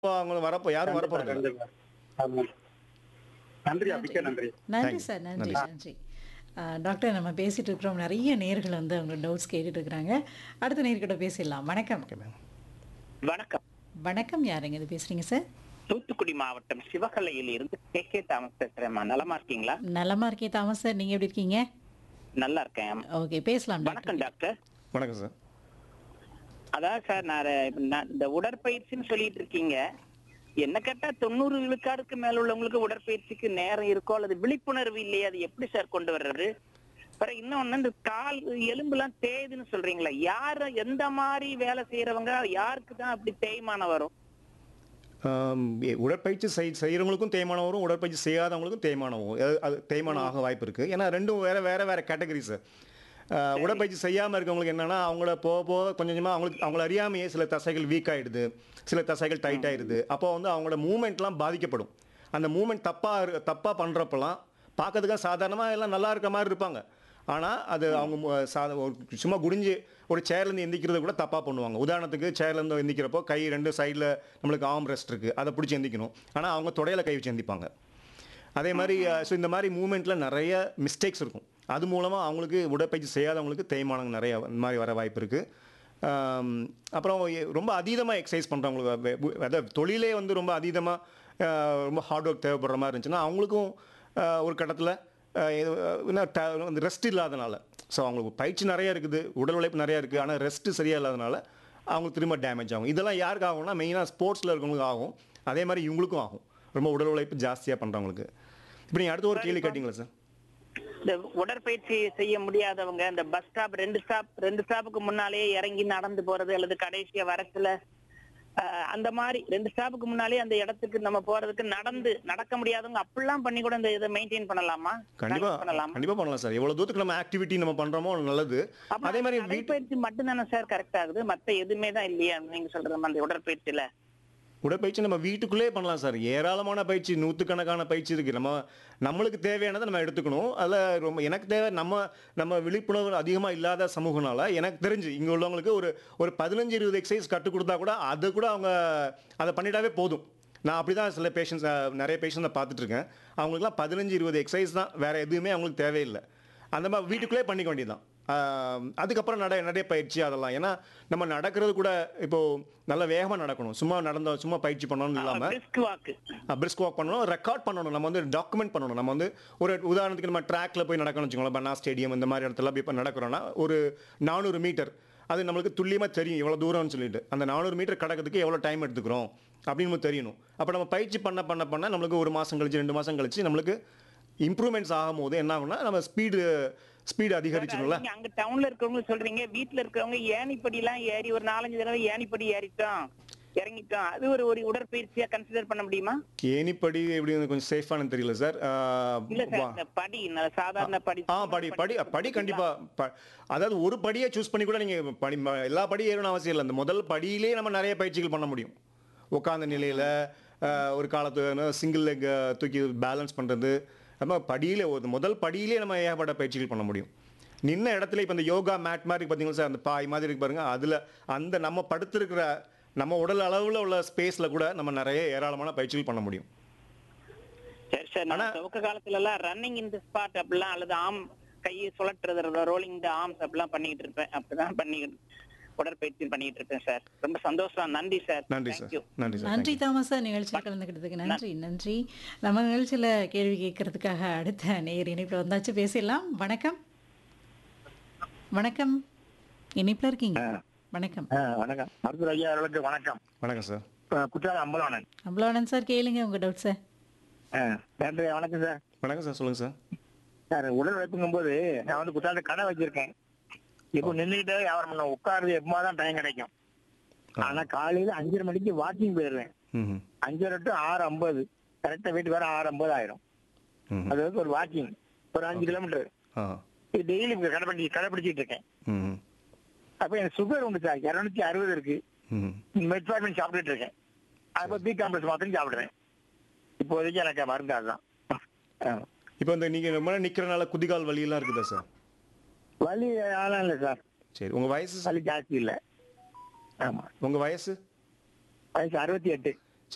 அவங்க வரப்போ யாரும் வரப்போறது இல்ல. கண்டிப்பா. ஆமா. நன்றி மிக்க நன்றி நன்றி Thank you. சார் நன்றி நன்றி. நன்றி ஆ, டாக்டர் நம்ம பேசிட்டு இருக்கிறோம் நிறைய நேர்கள் வந்து அவங்க டவுட்ஸ் கேட்டுட்டு இருக்கிறாங்க அடுத்த நேர்கிட்ட பேசிடலாம் வணக்கம் Okay, ma'am. வணக்கம் வணக்கம் யாருங்க இது பேசுறீங்க சார் தூத்துக்குடி மாவட்டம் சிவகலையில் இருந்து கே கே தாமஸ் பேசுறேம்மா நலமா இருக்கீங்களா நலமா இருக்கே தாமஸ் சார் நீங்க எப்படி இருக்கீங்க நல்லா இருக்கேன் ஓகே பேசலாம் வணக்கம் டாக்டர் டாக்டர் வணக்கம் சார் அதான் சார் நான் இப்ப நான் இந்த உடற்பயிற்சின்னு சொல்லிட்டு இருக்கீங்க என்ன கேட்டா தொண்ணூறு விழுக்காடுக்கு மேல உள்ளவங்களுக்கு உடற்பயிற்சிக்கு நேரம் இருக்கோ அல்லது விழிப்புணர்வு இல்லையே அது எப்படி சார் கொண்டு வர்றது அப்புறம் இன்னொன்னு இந்த கால் எலும்புலாம் தேயுதுன்னு சொல்றீங்களா யாரு எந்த மாதிரி வேலை செய்யறவங்க யாருக்கு தான் அப்படி தேய்மானம் வரும் ஆம், எ- உடற்பயிற்சி செய் செய்கிறவங்களுக்கும் தேய்மானம் வரும் உடற்பயிற்சி செய்யாதவங்களுக்கும் தேய்மானம் வரும் அது- அது தேய்மானம் ஆக வாய்ப்பு இருக்குது ஏன்னா ரெண்டும் வேறு வேறு வேறு கேட்டகரி சார் உடற்பயிற்சி செய்யாமல் இருக்கவங்களுக்கு என்னென்னா அவங்கள போக போக கொஞ்சம் கொஞ்சமாக அவங்களுக்கு அவங்கள அறியாமையே சில தசைகள் வீக் ஆகிடுது சில தசைகள் டைட் ஆகிடுது அப்போ வந்து அவங்களோட மூமெண்ட்லாம் பாதிக்கப்படும் அந்த மூமெண்ட் தப்பாக தப்பாக பண்ணுறப்பெல்லாம் பார்க்கறதுக்காக சாதாரணமாக எல்லாம் நல்லா இருக்க மாதிரி இருப்பாங்க ஆனால் அது அவங்க மு- சாத ஒரு சும்மா குடிஞ்சு ஒரு சேர்லேருந்து எந்திக்கிறது கூட தப்பாக பண்ணுவாங்க உதாரணத்துக்கு சேர்லேருந்து எந்திக்கிறப்போ கை ரெண்டு சைடில் நம்மளுக்கு ஆர்ம் ரெஸ்ட் இருக்குது அதை பிடிச்சி எந்திக்கணும் ஆனால் அவங்க தொடையில கை வச்சு எந்திப்பாங்க அதே மாதிரி ஸோ இந்த மாதிரி மூமெண்ட்டில் நிறைய மிஸ்டேக்ஸ் இருக்கும் அது மூலமாக அவங்களுக்கு உடற்பயிற்சி செய்யாதவங்களுக்கு தேய்மானம் நிறைய இந்த மாதிரி வர வாய்ப்பு இருக்குது அப்புறம் எ- ரொம்ப அதீதமாக எக்ஸசைஸ் பண்ணுறவங்களுக்கு அதாவது தொழிலே வந்து ரொம்ப அதீதமாக ரொம்ப ஹார்ட் ஒர்க் தேவைப்படுற மாதிரி இருந்துச்சுன்னா அவங்களுக்கும் அஹ், ஒரு கட்டத்தில் ரெஸ்ட் இல்லாதனால ஸோ அவங்களுக்கு பயிற்சி நிறைய இருக்குது உடல் உழைப்பு நிறைய இருக்குது ஆனால் ரெஸ்ட்டு சரியாக இல்லாதனால அவங்களுக்கு திரும்ப டேமேஜ் ஆகும் இதெல்லாம் யாருக்கு ஆகும்னா மெயினாக ஸ்போர்ட்ஸில் இருக்கவங்களுக்கு ஆகும் அதே மாதிரி இவங்களுக்கும் ஆகும் ரொம்ப உடல் உழைப்பு ஜாஸ்தியாக பண்ணுறவங்களுக்கு இப்போ நீங்கள் அடுத்த ஒரு கேள்வி கேட்டிங்களா சார் இந்த உடற்பயிற்சி செய்ய முடியாதவங்க இந்த பஸ் ஸ்டாப் ரெண்டு ஸ்டாப் ரெண்டு ஸ்டாப்புக்கு முன்னாலே இறங்கி நடந்து போறது அல்லது கடைசியா வரத்துல அஹ், அந்த மாதிரி ரெண்டு ஸ்டாப்புக்கு முன்னாலே அந்த இடத்துக்கு நம்ம போறதுக்கு நடந்து நடக்க முடியாதவங்க அப்படிலாம் பண்ணி கூட இந்த இதை மெயின்டைன் பண்ணலாமா கண்டிப்பா Manage பண்ணலாமா கண்டிப்பா பண்ணலாம் சார் எவ்வளவு தூரத்துக்கு நம்ம ஆக்டிவிட்டி நம்ம பண்றோமோ நல்லது அப்ப அதே மாதிரி வீட்டு நடைப்பயிற்சி மட்டும் தானே சார் கரெக்ட் ஆகுது மத்த எதுவுமே தான் இல்லையா நீங்க சொல்ற மாதிரி அந்த உடற்பயிற்சியில உடற்பயிற்சி நம்ம வீட்டுக்குள்ளே பண்ணலாம் சார் ஏராளமான பயிற்சி நூற்றுக்கணக்கான பயிற்சி இருக்குது நம்ம நம்மளுக்கு தேவையானதை நம்ம எடுத்துக்கணும் அதில் ரொம்ப எனக்கு தேவை நம்ம நம்ம விழிப்புணர்வு அதிகமாக இல்லாத சமூகனால எனக்கு தெரிஞ்சு இங்கே உள்ளவங்களுக்கு ஒரு ஒரு பதினஞ்சு இருபது எக்ஸசைஸ் கற்றுக் கொடுத்தா கூட அது கூட அவங்க அதை பண்ணிட்டாவே போதும் நான் அப்படி தான் சில பேஷண்ட்ஸ் நிறைய பேஷண்ட்ஸை பார்த்துட்டு இருக்கேன் அவங்களுக்குலாம் பதினஞ்சு இருபது எக்ஸசைஸ் தான் வேறு எதுவுமே அவங்களுக்கு தேவையில்லை அந்த மாதிரி வீட்டுக்குள்ளே பண்ணிக்க வேண்டியதுதான் ஆஹ் அதுக்கப்புறம் நட நடை பயிற்சி அதெல்லாம் ஏன்னா நம்ம நடக்கிறது கூட இப்போ நல்ல வேகமாக நடக்கணும் சும்மா நடந்த சும்மா பயிற்சி பண்ணணும் இல்லாமல் பிரிஸ்க் வாக்கு பிரிஸ்க் வாக் பண்ணணும் ரெக்கார்ட் பண்ணணும் நம்ம வந்து டாக்குமெண்ட் பண்ணணும் நம்ம வந்து ஒரு உதாரணத்துக்கு நம்ம ட்ராக்ல போய் நடக்கணும்னு வச்சுக்கோங்களேன் பன்னா ஸ்டேடியம் இந்த மாதிரி இடத்துல போய் இப்போ நடக்கிறோன்னா ஒரு நானூறு மீட்டர் அது நம்மளுக்கு துல்லியமாக தெரியும் எவ்வளோ தூரம்னு சொல்லிட்டு அந்த நானூறு மீட்டர் கடக்கிறதுக்கு எவ்வளோ டைம் எடுத்துக்கிறோம் அப்படின்னு நமக்கு தெரியணும் அப்போ நம்ம பயிற்சி பண்ண பண்ண பண்ண நம்மளுக்கு ஒரு மாதம் கழிச்சு ரெண்டு மாதம் கழிச்சு நம்மளுக்கு இம்ப்ரூவ்மெண்ட்ஸ் ஆகும்போது என்ன ஆகும்னா நம்ம ஸ்பீடு ஸ்பீடு அதிகரிச்சிடும்ல நீங்க அங்க டவுன்ல இருக்கவங்க சொல்றீங்க வீட்டுல இருக்கவங்க ஏணிப்படி எல்லாம் ஏறி ஒரு நாலஞ்சு தடவை ஏணிப்படி ஏறிட்டோம் இறங்கிட்டோம் அது ஒரு ஒரு உடற்பயிற்சியா கன்சிடர் பண்ண முடியுமா ஏனிப்படி எப்படி கொஞ்சம் சேஃபானு தெரியல சார் இல்ல சார் இந்த படி நல்ல சாதாரண படி ஆ படி படி படி கண்டிப்பா ப- அதாவது ஒரு படியை சூஸ் பண்ணி கூட நீங்க படி ம- எல்லா படி ஏறணும் அவசியம் இல்லை அந்த முதல் படியிலே நம்ம நிறைய பயிற்சிகள் பண்ண முடியும் உட்கார்ந்த நிலையில ஆஹ், ஒரு காலத்து சிங்கிள் லெக் தூக்கி பேலன்ஸ் பண்றது நம்ம படியில ஒரு முதல் படியிலே நம்ம ஏகப்பட்ட பயிற்சிகள் பண்ண முடியும் நின்ன இடத்துல இப்போ இந்த யோகா மேட் மாதிரி பார்த்தீங்களா சார் அந்த பாய் மாதிரி இருக்கு பாருங்க அதுல அந்த நம்ம படுத்திருக்கிற நம்ம உடல் அளவுல உள்ள ஸ்பேஸ்ல கூட நம்ம நிறைய ஏராளமான பயிற்சிகள் பண்ண முடியும் சரி சார் நான் துவக்க காலத்துல எல்லாம் ரன்னிங் இன் தி ஸ்பாட் அப்படிலாம் அல்லது ஆம் கையை சுழற்றுறது ரோலிங் த ஆர்ம்ஸ் அப்படிலாம் பண்ணிட்டு இருப்பேன் அப்படிதான் பண்ணிக்கிட்டு உடற்பயிற்சி பண்ணிட்டு இருப்பேன் சார் ரொம்ப சந்தோஷம் நன்றி சார் நன்றி சார் தேங்க்யூ நன்றி சார் நன்றி தாமஸ் சார் நிகழ்ச்சியில் கலந்துக்கிட்டதுக்கு நன்றி நன்றி நம்ம நிகழ்ச்சியில் கேள்வி கேட்கறதுக்காக அடுத்த நேர் இணைப்பில் வந்தாச்சு பேசிடலாம் வணக்கம் வணக்கம் இணைப்பில் இருக்கீங்க வணக்கம் வணக்கம் மருத்துவர் ஐயா அவர்களுக்கு வணக்கம் வணக்கம் சார் குற்றாலம் அம்பலவாணன் அவ்வளோனன் சார் கேளுங்க உங்கள் டவுட் சார் நன்றி வணக்கம் சார் வணக்கம் சார் சொல்லுங்க சார் சார் உடல் உழைப்புங்கும் போது நான் வந்து குற்றாலத்து கடை வச்சிருக்கேன் இப்போ நின்றுக்கிட்டே வியாபாரம் பண்ண உட்காருது எப்பமா தான் டைம் கிடைக்கும் ஆனா காலையில அஞ்சரை மணிக்கு வாக்கிங் போயிடுவேன் ம் அஞ்சரை டு ஆறு ஐம்பது கரெக்டா வீட்டுக்கு வர ஆறு ஐம்பது ஆயிரும் ம் அது வந்து ஒரு வாக்கிங் ஒரு அஞ்சு கிலோமீட்டர் ஆ இது டெய்லி கடைப்பிடி கடைப்பிடிச்சிட்டு இருக்கேன் ம் அப்ப எனக்கு சுகர் உண்டு சார் இருநூத்தி அறுபது இருக்கு ம் மெட்ஃபார்மின் சாப்பிட்டுட்டு இருக்கேன் அப்ப பி காம்ப்ளெக்ஸ் மாத்திரம் சாப்பிடுறேன் இப்போதைக்கு எனக்கு மருந்து அதுதான் ஆ. இப்போ இந்த நீங்கள் ரொம்ப நேரம் நிற்கிறனால குதிகால் வலியெல்லாம் இருக்குதா சார் வலி ஆலாம் இல்லை சார் சரி உங்கள் வயசு வலி ஜாஸ்தி இல்லை ஆமா உங்கள் வயசு வயசு அறுபத்தி எட்டு